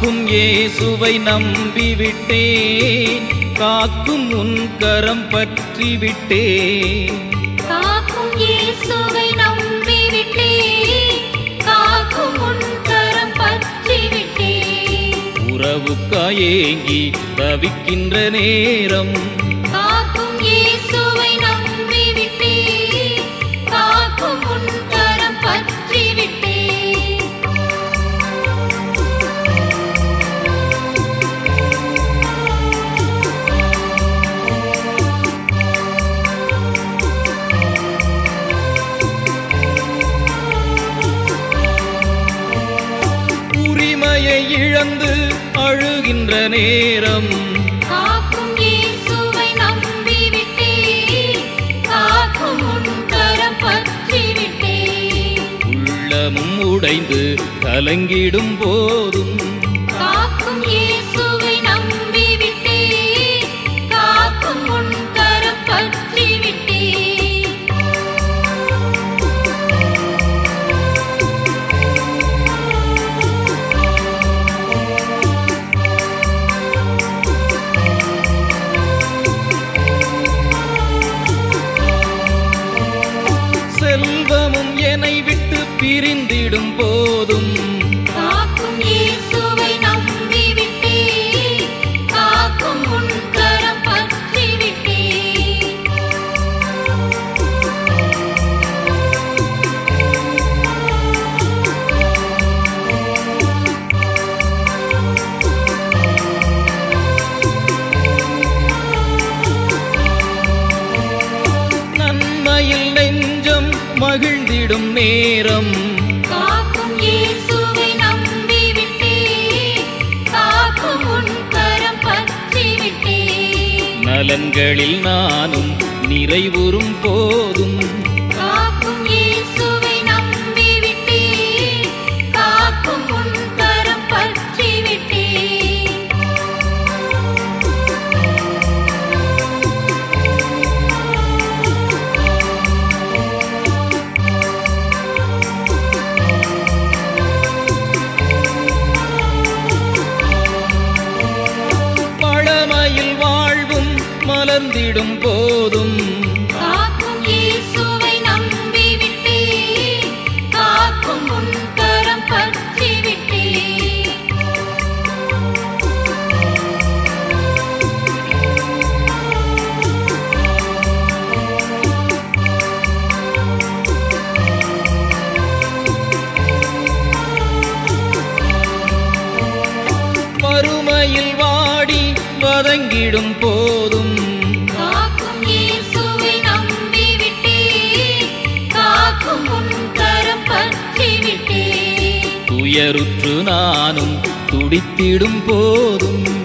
காக்கும் இயேசுவை நம்பிவிட்டேன் காக்கும் உன் கரம் பற்றி விட்டேன் காக்கும் இயேசுவை நம்பிவிட்டேன் காக்கும் உன் கரம் பற்றி விட்டேன் உறவுக்காய் ஏங்கி தவிக்கின்ற நேரம் காக்கும் இயேசுவை நம்பிவிட்டேன் காக்கும் உன் கரம் பற்றி விட்டேன் உரிமையை இழந்து அழுகின்ற நேரம் காக்கும் இயேசுவை நம்பிவிட்டேன் காக்கும் உன் கரம் பற்றி விட்டேன் உள்ளமும் உடைந்து கலங்கிடும் போதும் காக்கும் இயேசுவை நம்பிவிட்டேன் காக்கும் உன் கரம் பற்றி விட்டேன் செல்வமும் என்னை விட்டு பிரிந்திடும் போதும் காக்கும் இயேசுவை நம்பிவிட்டேன் காக்கும் உன் கரம் பற்றி விட்டேன் நன்மையில் நெஞ்சம் மகிழ்ந்திடும் நேரம் காக்கும் இயேசுவை நம்பிவிட்டேன் காக்கும் உன் கரம் பற்றி விட்டேன் நலன்களில் நானும் நிறைவுறும் போதும் காக்கும் இயேசுவை நம்பிவிட்டேன் காக்கும் உன் கரம் பற்றி விட்டேன் பழமையில் வாழ்வும் மலர்ந்திடும் போதும் காக்கும் இயேசுவை நம்பிவிட்டேன் காக்கும் உன் கரம் பற்றி விட்டேன் வறுமையில் வாடி வதங்கிடும் போதும் காக்கும் இயேசுவை நம்பிவிட்டேன் காக்கும் உன் கரம் பற்றி விட்டேன் துயருற்று நானும் துடித்திடும் போதும்